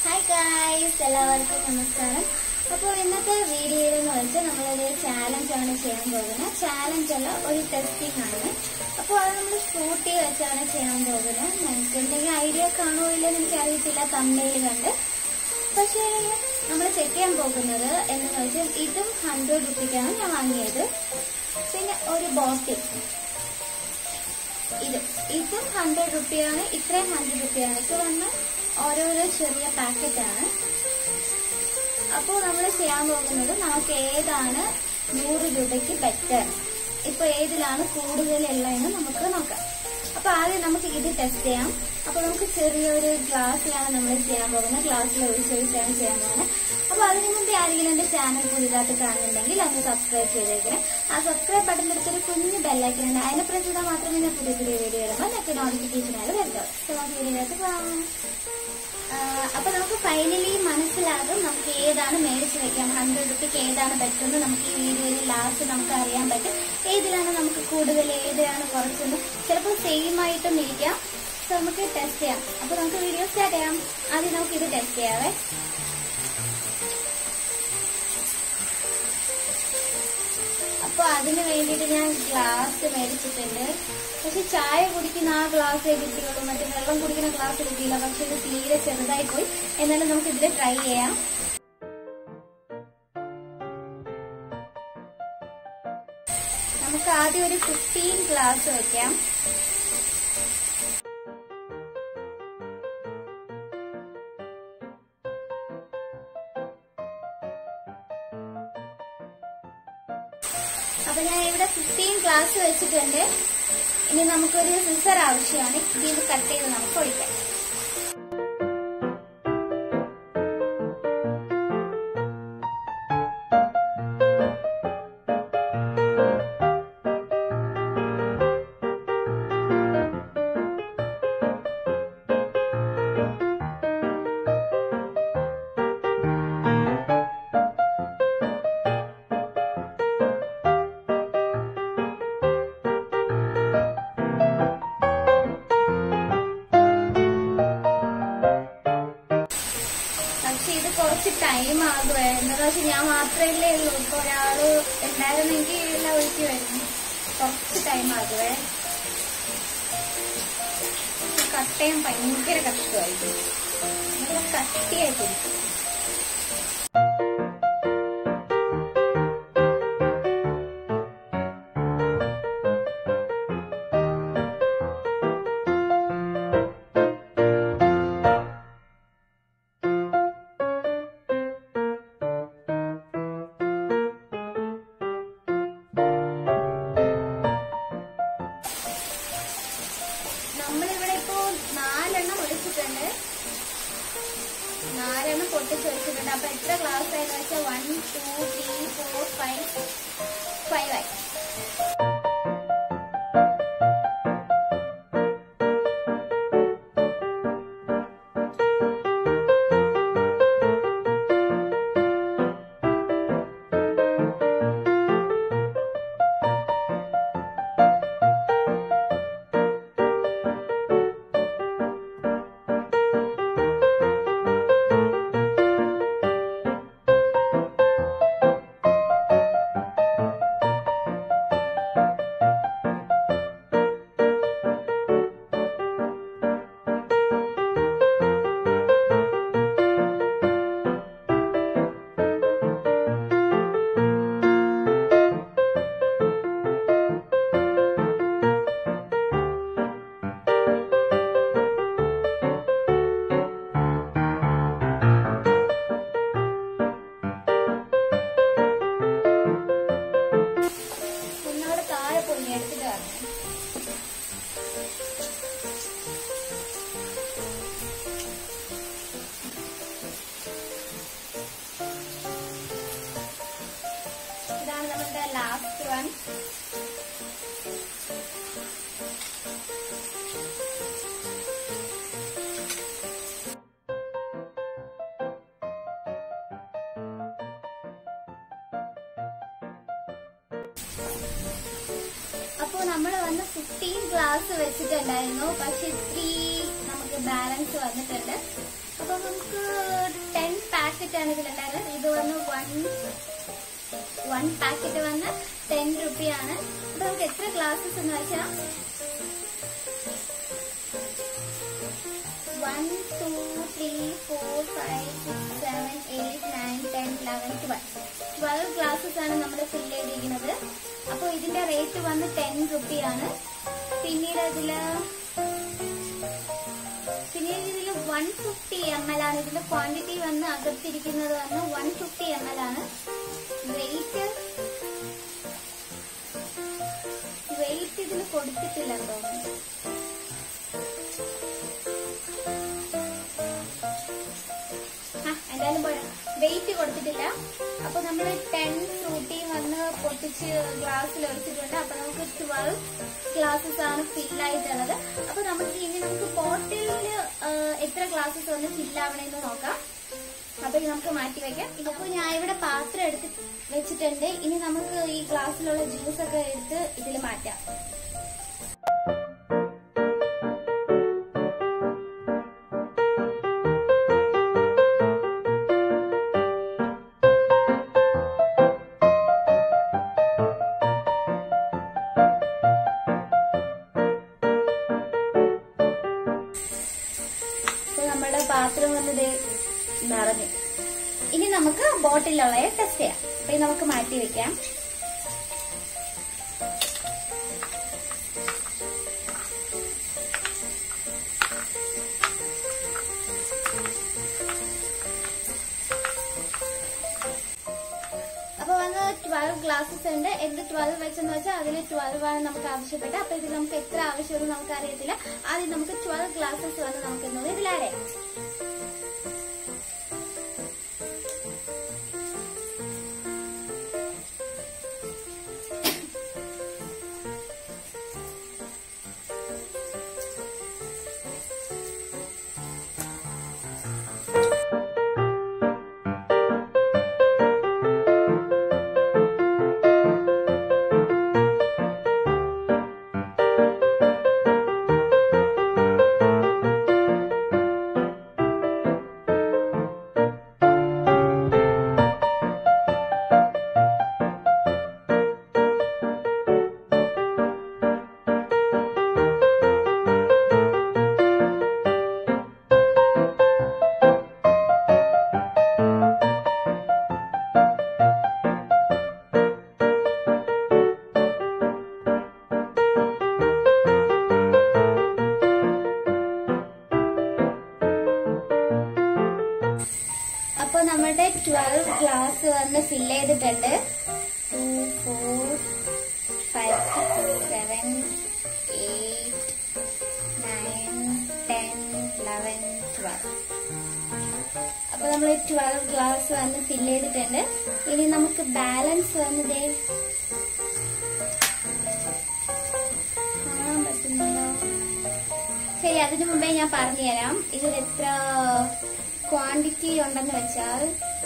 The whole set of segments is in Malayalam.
ഹായ് ഗായ്സ് എല്ലാവർക്കും നമസ്കാരം അപ്പോൾ ഇന്നത്തെ വീഡിയോയിൽ എന്ന് വെച്ചാൽ നമ്മളൊരു ചാലഞ്ച് ആണ് ചെയ്യാൻ പോകുന്നത് ചാലഞ്ച് അല്ല ഒരു ടെസ്റ്റിംഗ് ആണ് അപ്പോൾ അത് നമ്മൾ സ്കൂട്ടി വെച്ചാണ് ചെയ്യാൻ പോകുന്നത് നിങ്ങൾക്ക് എന്തെങ്കിലും ഐഡിയ കാണുമോ ഇല്ലെന്ന് എനിക്ക് അറിയത്തില്ല തമ്മയിൽ കണ്ട് പക്ഷേ നമ്മൾ ചെക്ക് ചെയ്യാൻ പോകുന്നത് എന്ന് വെച്ചാൽ ഇതും ഹൺഡ്രഡ് റുപ്പിക്കാണ് ഞാൻ വാങ്ങിയത് പിന്നെ ഒരു ബോട്ടിൽ ഇത് ഇതും ഹൺഡ്രഡ് റുപ്പിയാണ് ഇത്രയും ഹൺഡ്രഡ് റുപ്പിയാണ് ഇത് വന്ന് ഓരോരോ ചെറിയ പാക്കറ്റ് ആണ് അപ്പോൾ നമ്മൾ ചെയ്യാൻ പോകുന്നത് നമുക്ക് ഏതാണ് നൂറ് രൂപയ്ക്ക് ബെറ്റർ ഇപ്പൊ ഏതിലാണ് കൂടുതലുള്ളതെന്ന് നമുക്ക് നോക്കാം അപ്പൊ ആദ്യം നമുക്ക് ഇത് ടെസ്റ്റ് ചെയ്യാം അപ്പൊ നമുക്ക് ചെറിയൊരു ഗ്ലാസ്സിലാണ് നമ്മൾ ചെയ്യാൻ പോകുന്നത് ഗ്ലാസ്സിൽ ഒഴിച്ചൊഴിച്ചാണ് ചെയ്യാൻ പോകുന്നത് അപ്പൊ അതിനു മുമ്പ് ആരെങ്കിലും എന്റെ ചാനൽ പുതിയതായിട്ട് കാണുന്നുണ്ടെങ്കിൽ ഒന്ന് സബ്സ്ക്രൈബ് ചെയ്തേക്കണേ ആ സബ്സ്ക്രൈബ് ബട്ടൺ എടുത്തൊരു കുഞ്ഞു ബെല്ലൈക്കൺ ഉണ്ട് അതിനെ പ്രസ് ചെയ്താൽ മാത്രമേ ഞാൻ പുതിയ പുതിയ വീഡിയോ ഇടുമ്പോൾ നിങ്ങൾക്ക് നോട്ടിഫിക്കേഷൻ ആയി വരുത്താം അപ്പൊ നമുക്ക് വീഡിയോയിലേക്ക് പോകാം ആഹ് അപ്പൊ നമുക്ക് ഫൈനലി മനസ്സിലാകും നമുക്ക് ഏതാണ് മേടിച്ച് വെക്കാം ഹൺഡ്രഡ് റുപ്പിക്ക് ഏതാണ് ബെറ്റർ നമുക്ക് ഈ വീഡിയോയിൽ ലാസ്റ്റ് നമുക്ക് അറിയാൻ പറ്റും ഏതിലാണ് നമുക്ക് കൂടുതൽ ഏതിലാണ് കുറച്ചെന്ന് ചിലപ്പോൾ സെയിം ആയിട്ടും ഇരിക്കാം സോ നമുക്ക് ടെസ്റ്റ് ചെയ്യാം അപ്പൊ നമുക്ക് വീഡിയോ സ്റ്റാർട്ട് ചെയ്യാം ആദ്യം നമുക്ക് ഇത് ടെസ്റ്റ് ചെയ്യാവേ അപ്പൊ അതിന് വേണ്ടിയിട്ട് ഞാൻ ഗ്ലാസ് മേടിച്ചിട്ടുണ്ട് പക്ഷെ ചായ കുടിക്കുന്ന ആ ഗ്ലാസ്സേ കിട്ടിയുള്ളൂ മറ്റേ വെള്ളം കുടിക്കുന്ന ഗ്ലാസ് കിട്ടിയില്ല പക്ഷെ ഇത് തീരെ ചെറുതായി പോയി എന്നാലും നമുക്ക് ഇതിൽ ട്രൈ ചെയ്യാം നമുക്ക് ആദ്യം ഒരു ഫിഫ്റ്റീൻ ഗ്ലാസ് വെക്കാം അപ്പൊ ഞാൻ ഇവിടെ ഫിഫ്റ്റീൻ ഗ്ലാസ് വെച്ചിട്ടുണ്ട് ഇനി നമുക്കൊരു സിസർ ആവശ്യമാണ് ഇതിൽ കട്ട് ചെയ്ത് നമുക്ക് ഒഴിക്കാം പക്ഷെ ഇത് കുറച്ച് ടൈം ആകുമേ എന്താ വെച്ചാൽ ഞാൻ മാത്രമല്ലേ ഉള്ളൂ ഇപ്പൊ ഒരാള് ഉണ്ടായിരുന്നെങ്കിൽ എല്ലാം ഒഴിച്ചു വരുന്നു കുറച്ച് ടൈം ആകുമേ കട്ടയും ഭയങ്കര കഷ്ടമായിരിക്കും ഭയങ്കര കട്ടിയായിട്ടിരിക്കും നമ്മളിവിടെ ഇപ്പോ നാലെണ്ണം ഒഴിച്ചിട്ടുണ്ട് നാലെണ്ണം പൊട്ടിച്ച് വെച്ചിട്ടുണ്ട് അപ്പൊ എത്ര ക്ലാസ് ആയെന്ന് വെച്ചാൽ one two three four five five ആയി ഒന്നവിടെ താഴെ പോയി എടുത്തിട്ട് വരണം ഇതാണ് നമ്മുടെ ലാസ്റ്റ് വൺ അപ്പോ നമ്മൾ വന്ന് ഫിഫ്റ്റീൻ ഗ്ലാസ് വെച്ചിട്ടുണ്ടായിരുന്നു പക്ഷെ ത്രീ നമുക്ക് ബാലൻസ് വന്നിട്ടുണ്ട് അപ്പൊ നമുക്ക് പാക്കറ്റ് ആണ് ഇതിലുണ്ടായിരുന്നത് ഇത് വന്ന് വൺ വൺ പാക്കറ്റ് വന്ന് ടെൻ റുപ്പിയാണ് അപ്പൊ നമുക്ക് എത്ര ഗ്ലാസസ് എന്ന് വെച്ചാൽ one two three four five six seven eight nine ten eleven twelve twelve glasses ആണ് നമ്മൾ ഫിൽ ചെയ്തിരിക്കുന്നത് അപ്പോൾ ഇതിന്റെ റേറ്റ് വന്ന് ടെൻ റുപ്പിയാണ് പിന്നീട് ഇതില് പിന്നീട് ഇതിൽ വൺ ഫിഫ്റ്റി എം എൽ ആണ് ഇതിന്റെ ക്വാണ്ടിറ്റി വന്ന് അകത്തിരിക്കുന്നത് വന്ന് വൺ ഫിഫ്റ്റി എം എൽ ആണ് വെയിറ്റ് വെയിറ്റ് ഇതിൽ കൊടുത്തിട്ടില്ലെന്ന് തോന്നുന്നു ആ, എന്തായാലും വെയിറ്റ് കൊടുത്തിട്ടില്ല അപ്പൊ നമ്മൾ ടെൻ ഫ്രൂട്ടി വന്ന് പൊട്ടിച്ച് ഗ്ലാസ്സിൽ ഒഴിച്ചിട്ടുണ്ട് അപ്പൊ നമുക്ക് ട്വൽവ് ഗ്ലാസസ് ആണ് ഫിൽ ആയിട്ടുള്ളത് അപ്പൊ നമുക്ക് ഇനി നമുക്ക് ബോട്ടിലിൽ എത്ര ഗ്ലാസസ് വന്ന് ഫിൽ ആവണമെന്ന് നോക്കാം അപ്പൊ ഇത് നമുക്ക് മാറ്റി വെക്കാം ഇപ്പൊ ഞാൻ ഇവിടെ പാത്രം എടുത്ത് വെച്ചിട്ടുണ്ട് ഇനി നമുക്ക് ഈ ഗ്ലാസ്സിലുള്ള ജ്യൂസ് ഒക്കെ എടുത്ത് ഇതിൽ മാറ്റാം അപ്പൊ നമ്മുടെ പാത്രം വന്നത് നിറഞ്ഞു ഇനി നമുക്ക് ബോട്ടിലുള്ളയെ ടെസ്റ്റ് ചെയ്യാം അപ്പൊ ഇത് നമുക്ക് മാറ്റി വെക്കാം അപ്പൊ വന്ന് ട്വൽവ് ഗ്ലാസസ് ഉണ്ട് എന്ത് ട്വൽവ് വെച്ചെന്ന് വെച്ചാൽ അതിൽ ട്വൽവ് ആണ് നമുക്ക് ആവശ്യപ്പെട്ടത് അപ്പൊ ഇതിൽ നമുക്ക് എത്ര ആവശ്യമെന്ന് നമുക്ക് അറിയത്തില്ല ആദ്യം നമുക്ക് ട്വൽവ് ഗ്ലാസസ് വന്ന് നമുക്ക് ഇന്നത് ഇതിൽ ആഡ് ചെയ്യാം അപ്പൊ നമ്മുടെ ട്വൽവ് ഗ്ലാസ് വന്ന് ഫിൽ ചെയ്തിട്ടുണ്ട് two four five six seven eight nine ten eleven twelve അപ്പൊ നമ്മൾ ട്വൽവ് ഗ്ലാസ് വന്ന് ഫിൽ ചെയ്തിട്ടുണ്ട് ഇനി നമുക്ക് ബാലൻസ് വന്നത് കാണാൻ പറ്റുന്നുണ്ടോ ശരി അതിനു മുമ്പേ ഞാൻ പറഞ്ഞുതരാം ഇതിൽ എത്ര ക്വാണ്ടിറ്റി ഉണ്ടെന്ന് വെച്ചാൽ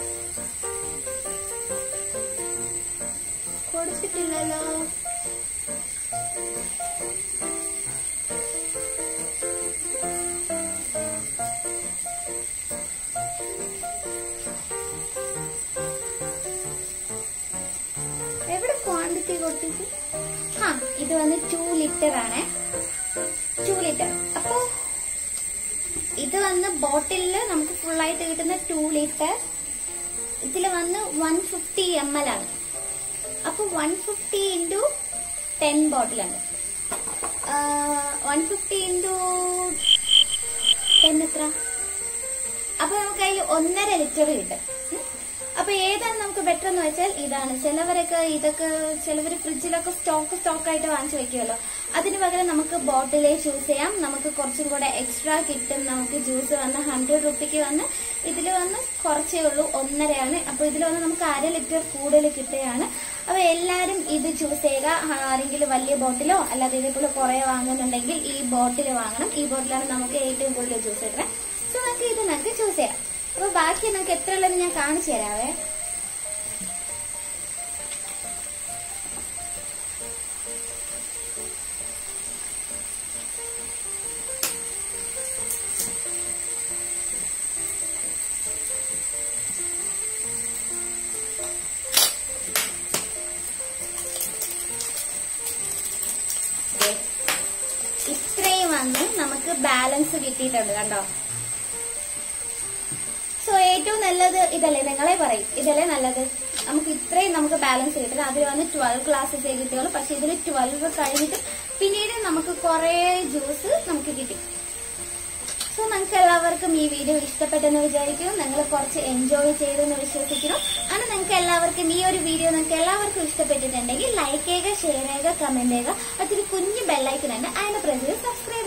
കൊടുത്തിട്ടില്ലല്ലോ എവിടെ ക്വാണ്ടിറ്റി കൊടുത്തിട്ട് ആ ഇത് വന്ന് ടു ലിറ്റർ ആണ് ടു ലിറ്റർ അപ്പോ ഇത് വന്ന് ബോട്ടിലില് നമുക്ക് ഫുൾ ആയിട്ട് കിട്ടുന്ന ടു ലിറ്റർ ഇതിൽ വന്ന് വൺ ഫിഫ്റ്റി എം എൽ ആണ് അപ്പൊ വൺ ഫിഫ്റ്റി ഇൻറ്റു ടെൻ ബോട്ടിലുണ്ട് വൺ ഫിഫ്റ്റി ഇൻറ്റു ടെൻ എത്ര അപ്പൊ നമുക്ക് അതിൽ ഒന്നര ലിറ്റർ കിട്ടും ഉം. അപ്പൊ ഏതാണ് നമുക്ക് ബെറ്റർ എന്ന് വെച്ചാൽ ഇതാണ് ചിലവരൊക്കെ ഇതൊക്കെ ചിലവർ ഫ്രിഡ്ജിലൊക്കെ സ്റ്റോക്ക് സ്റ്റോക്ക് ആയിട്ട് വാങ്ങിച്ചു വെക്കുമല്ലോ അതിന് പകരം നമുക്ക് ബോട്ടിലേ ചൂസ് ചെയ്യാം നമുക്ക് കുറച്ചും കൂടെ എക്സ്ട്രാ കിട്ടും നമുക്ക് ജ്യൂസ് വന്ന് ഹൺഡ്രഡ് റുപ്പിക്ക് വന്ന് ഇതിൽ വന്ന് കുറച്ചേ ഉള്ളൂ ഒന്നരയാണ് അപ്പൊ ഇതിൽ വന്ന് നമുക്ക് അര ലിറ്റർ കൂടുതൽ കിട്ടുകയാണ് അപ്പൊ എല്ലാരും ഇത് ചൂസ് ചെയ്യുക ആരെങ്കിലും വലിയ ബോട്ടിലോ അല്ലാതെ ഇതേപോലെ കുറെ വാങ്ങുന്നുണ്ടെങ്കിൽ ഈ ബോട്ടിൽ വാങ്ങണം ഈ ബോട്ടിലാണ് നമുക്ക് ഏറ്റവും കൂടുതൽ ജ്യൂസ് കിട്ടുന്നത് സോ നമുക്ക് ഇത് നമുക്ക് ചൂസ് ചെയ്യാം അപ്പൊ ബാക്കി നമുക്ക് എത്ര ഉള്ളത് ഞാൻ കാണിച്ചു തരാവേ ബാലൻസ് കിട്ടിയിട്ടുണ്ട് കണ്ടോ സോ ഏറ്റവും നല്ലത് ഇതല്ലേ നിങ്ങളെ പറയും ഇതല്ലേ നല്ലത് നമുക്ക് ഇത്രയും നമുക്ക് ബാലൻസ് കിട്ടുന്നത് അതിൽ വന്ന് ട്വൽവ് ക്ലാസ്സസേ കിട്ടുള്ളൂ പക്ഷെ ഇതിൽ ട്വൽവ് കഴിഞ്ഞിട്ട് പിന്നീട് നമുക്ക് കുറെ ജ്യൂസ് നമുക്ക് കിട്ടി സോ നിങ്ങൾക്ക് എല്ലാവർക്കും ഈ വീഡിയോ ഇഷ്ടപ്പെട്ടെന്ന് വിചാരിക്കുന്നു നിങ്ങൾ കുറച്ച് എൻജോയ് ചെയ്തെന്ന് വിശ്വസിക്കുന്നു അങ്ങനെ നിങ്ങൾക്ക് എല്ലാവർക്കും ഈ ഒരു വീഡിയോ നിങ്ങൾക്ക് എല്ലാവർക്കും ഇഷ്ടപ്പെട്ടിട്ടുണ്ടെങ്കിൽ ലൈക്ക് ചെയ്യുക ഷെയർ ചെയ്യുക കമന്റ് ചെയ്യുക അതൊരു കുഞ്ഞു ബെല്ലൈക്കൻ ഉണ്ട് അതിന്റെ പ്രസ് സബ്സ്ക്രൈബ്